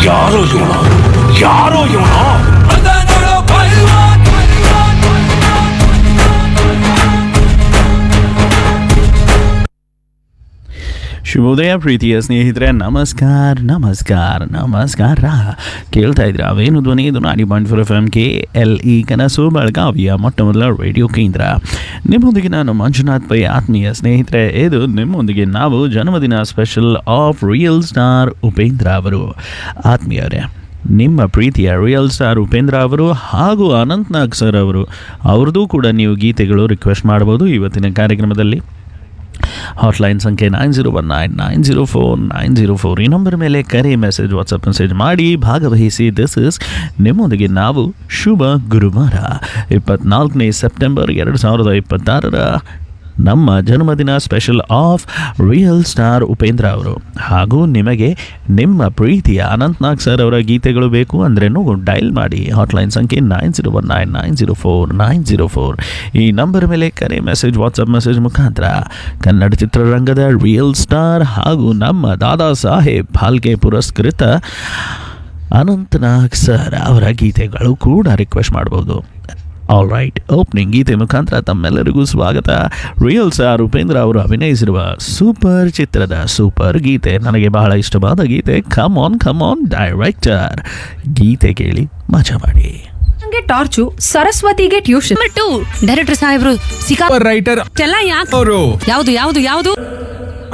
ಯಾರೋ ಇವನು ಯಾರೋ ಇವನು ಶುಭೋದಯ ಪ್ರೀತಿಯ ಸ್ನೇಹಿತರೆ ನಮಸ್ಕಾರ ನಮಸ್ಕಾರ ನಮಸ್ಕಾರ ಕೇಳ್ತಾ ಇದ್ರ ಅವೇನು ಧ್ವನಿ ಇದು ninety point four F M K L E ಕನಸು ಬೆಳಗಾವಿಯ ಮೊಟ್ಟ ಮೊದಲ ರೇಡಿಯೋ ಕೇಂದ್ರ ನಿಮ್ಮೊಂದಿಗೆ ನಾನು ಮಂಜುನಾಥ್ ಪೈ ಆತ್ಮೀಯ ಸ್ನೇಹಿತರೆ ಇದು ನಿಮ್ಮೊಂದಿಗೆ ನಾವು ಜನ್ಮದಿನ special of real star Upendra ಅವರು ಆತ್ಮೀಯರೇ ನಿಮ್ಮ ಪ್ರೀತಿಯ ರಿಯಲ್ ಸ್ಟಾರ್ ಉಪೇಂದ್ರ ಅವರು ಹಾಗೂ ಅನಂತ್ ನಾಗ್ ಸರ್ ಅವರು ಅವ್ರದ್ದು ಕೂಡ ನೀವು ಗೀತೆಗಳು ರಿಕ್ವೆಸ್ಟ್ ಮಾಡ್ಬೋದು ಇವತ್ತಿನ ಕಾರ್ಯಕ್ರಮದಲ್ಲಿ ಹಾಟ್ಲೈನ್ ಸಂಖ್ಯೆ nine zero one nine nine zero four nine zero four ಈ ನಂಬರ್ ಮೇಲೆ ಕರೆ ಮೆಸೇಜ್ ವಾಟ್ಸಪ್ ಮೆಸೇಜ್ ಮಾಡಿ ಭಾಗವಹಿಸಿ ದಿಸ್ ಇಸ್ ನಿಮ್ಮೊಂದಿಗೆ ನಾವು ಶುಭ ಗುರುವಾರ ಇಪ್ಪತ್ನಾಲ್ಕನೇ ಸೆಪ್ಟೆಂಬರ್ ಎರಡು ಸಾವಿರದ ಇಪ್ಪತ್ತಾರರ ನಮ್ಮ ಜನ್ಮದಿನ special of real star Upendra ಅವರು ಹಾಗೂ ನಿಮಗೆ ನಿಮ್ಮ ಪ್ರೀತಿಯ ಅನಂತ್ನಾಗ್ ಸರ್ ಅವರ ಗೀತೆಗಳು ಬೇಕು ಅಂದ್ರೇನು ಡೈಲ್ ಮಾಡಿ ಹಾಟ್ಲೈನ್ ಸಂಖ್ಯೆ nine zero one nine nine zero four nine zero four ಈ ನಂಬರ್ ಮೇಲೆ ಕರೆ ಮೆಸೇಜ್ ವಾಟ್ಸಪ್ ಮೆಸೇಜ್ ಮುಖಾಂತರ ಕನ್ನಡ ಚಿತ್ರರಂಗದ ರಿಯಲ್ ಸ್ಟಾರ್ ಹಾಗೂ ನಮ್ಮ ದಾದಾ ಸಾಹೇಬ್ ಫಾಲ್ಕೆ ಪುರಸ್ಕೃತ ಅನಂತನಾಗ್ ಸರ್ ಅವರ ಗೀತೆಗಳು ಕೂಡ ರಿಕ್ವೆಸ್ಟ್ ಮಾಡ್ಬೋದು ಆಲ್ ರೈಟ್ ಓಪನಿಂಗ್ ಗೀತೆ ಮುಖಾಂತರ ತಮ್ಮೆಲ್ಲರಿಗೂ ಸ್ವಾಗತ ರಿಯಲ್ ಸ್ಟಾರ್ ಉಪೇಂದ್ರ ಅವರು ಅಭಿನಯಿಸಿರುವ ಸೂಪರ್ ಚಿತ್ರದ ಸೂಪರ್ ಗೀತೆ ನನಗೆ ಬಹಳ ಇಷ್ಟವಾದ ಗೀತೆ come on come on director ಗೀತೆ ಕೇಳಿ ಮಜಾ ಮಾಡಿ ನಂಗೆ ಟಾರ್ಚು ಸರಸ್ವತಿಗೆ ಟ್ಯೂಷನ್ ನಂಬರ್ ಟು ಡೈರೆಕ್ಟರ್ ಸಾಹೇಬ್ರು ಸಿಕ್ಕಾ ರೈಟರ್ ಎಲ್ಲ ಯಾಕೆ ಅವರು ಯಾವುದು ಯಾವುದು ಯಾವುದು